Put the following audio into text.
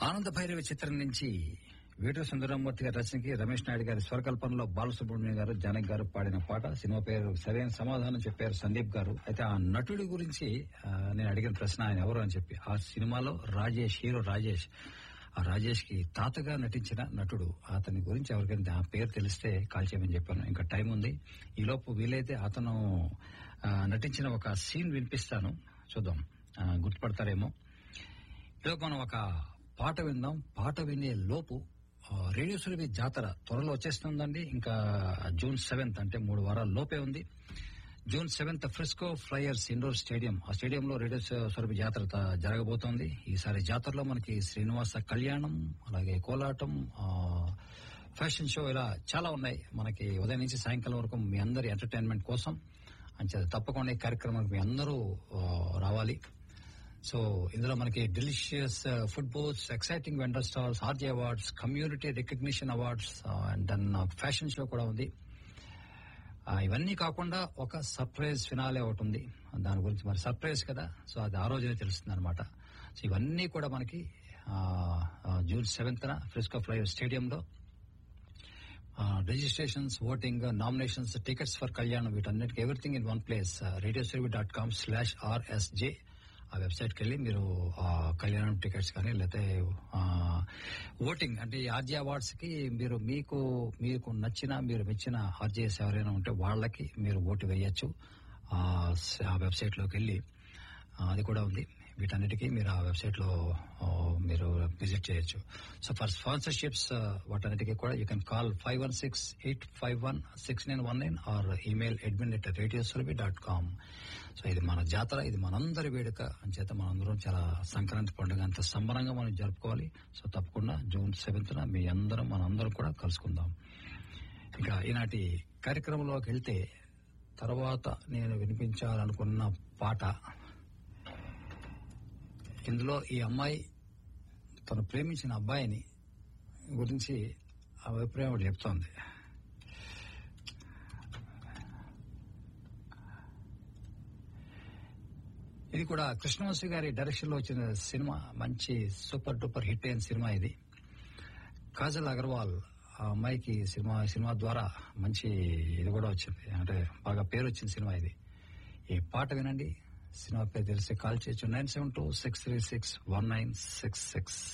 ఆనంద భైరవి చిత్రం నుంచి వీట సుందరమూర్తి గారి రచనకి రమేష్ నాయుడు గారి స్వరకల్పనలో బాలసుబ్రహ్మణ్యం గారు జానక్ గారు పాడిన పాట సినిమా పేరు సరైన సమాధానం చెప్పారు సందీప్ గారు అయితే ఆ నటుడి గురించి ఆ, నేను అడిగిన ప్రశ్న ఆయన ఎవరు అని చెప్పి ఆ సినిమాలో రాజేష్ హీరో రాజేష్ ఆ రాజేష్ కి తాతగా నటించిన నటుడు అతని గురించి ఎవరికైనా ఆ పేరు తెలిస్తే కాల్ చేయమని చెప్పాను ఇంకా టైం ఉంది ఈలోపు వీలైతే అతను ఆ, నటించిన ఒక సీన్ వినిపిస్తాను చూద్దాం ఆ, గుర్తుపడతారేమో ఈలోపు మనం ఒక పాట విందాం పాట వినే లోపు ఆ, రేడియో సురభి జాతర త్వరలో వచ్చేస్తుందండి ఇంకా జూన్ సెవెంత్ అంటే మూడు వారాల లోపే ఉంది June seventh Frisco Flyers indoor stadium ఆ స్టేడియంలో రేడియో సురభి జాతర త- జరగబోతోంది ఈసారి జాతరలో మనకి శ్రీనివాస కళ్యాణం అలాగే కోలాటం ఆ, ఫ్యాషన్ షో ఇలా చాలా ఉన్నాయి మనకి ఉదయం నుంచి సాయంకాలం వరకు మీ అందరి ఎంటర్టైన్మెంట్ కోసం అంచేత తప్పకుండా ఈ కార్యక్రమానికి మీ అందరూ ఆ, రావాలి సో ఇందులో మనకి delicious food boards exciting vendor stalls RJ awards community recognition awards and then fashion show కూడా ఉంది ఆ, ఇవన్నీ కాకుండా ఒక సర్ప్రైజ్ ఫినాలే ఒకటి ఉంది దాని గురించి మరి సర్ప్రైజ్ కదా సో అది ఆ రోజునే తెలుస్తుంది అనమాట సో ఇవన్నీ కూడా మనకి ఆ, ఆ, జూన్ సెవెంత్ ఫ్రిస్కో ఫ్లైవర్ స్టేడియంలో registrations voting nominations tickets for కళ్యాణం వీటన్నిటికి everything in one place radio Surabhi dot com slash R S J ఆ వెబ్సైట్కి వెళ్ళి మీరు ఆ కళ్యాణం టికెట్స్ కానీ లేకపోతే ఓటింగ్ అంటే ఈ ఆర్జే అవార్డ్స్ కి మీరు మీకు మీకు నచ్చిన మీరు మెచ్చిన ఆర్జేస్ ఎవరైనా ఉంటే వాళ్ళకి మీరు ఓటు వేయచ్చు ఆ స- ఆ వెబ్సైట్ లోకి వెళ్ళి ఆ, అది కూడా ఉంది వీటన్నిటికీ మీరు ఆ వెబ్సైట్ లో ఆ, మీరు విజిట్ చేయొచ్చు సో ఫర్ స్పాన్సర్షిప్స్ వాటన్నిటికీ కూడా you can call five one six eight five one six nine one nine or email admin at radio Surabhi dot com so ఇది మన జాతర ఇది మనందరి వేడుక అంచేత మనందరం చాలా సంక్రాంతి పండుగ అంత సంబరంగా మనం జరుపుకోవాలి సో తప్పకుండా జూన్ సెవెంత్ మీ అందరం మనందరం కూడా కలుసుకుందాం ఇక ఈనాటి కార్యక్రమంలోకి వెళ్తే తర్వాత నేను వినిపించాలనుకున్న పాట ఇందులో ఈ అమ్మాయి తను ప్రేమించిన అబ్బాయిని గురించి ఆ అభిప్రాయం ఒకటి చెప్తోంది ఇది కూడా కృష్ణవంశీ గారి డైరెక్షన్ లో వచ్చిన సినిమా మంచి సూపర్ డూపర్ హిట్ అయిన సినిమా ఇది కాజల్ అగర్వాల్ ఆ అమ్మాయికి సినిమా సినిమా ద్వారా మంచి ఇది కూడా వచ్చింది అంటే బాగా పేరు వచ్చిన సినిమా ఇది ఈ పాట వినండి సినిమా పేరు తెలిసి కాల్ చేయొచ్చు nine seven two six three six one nine six six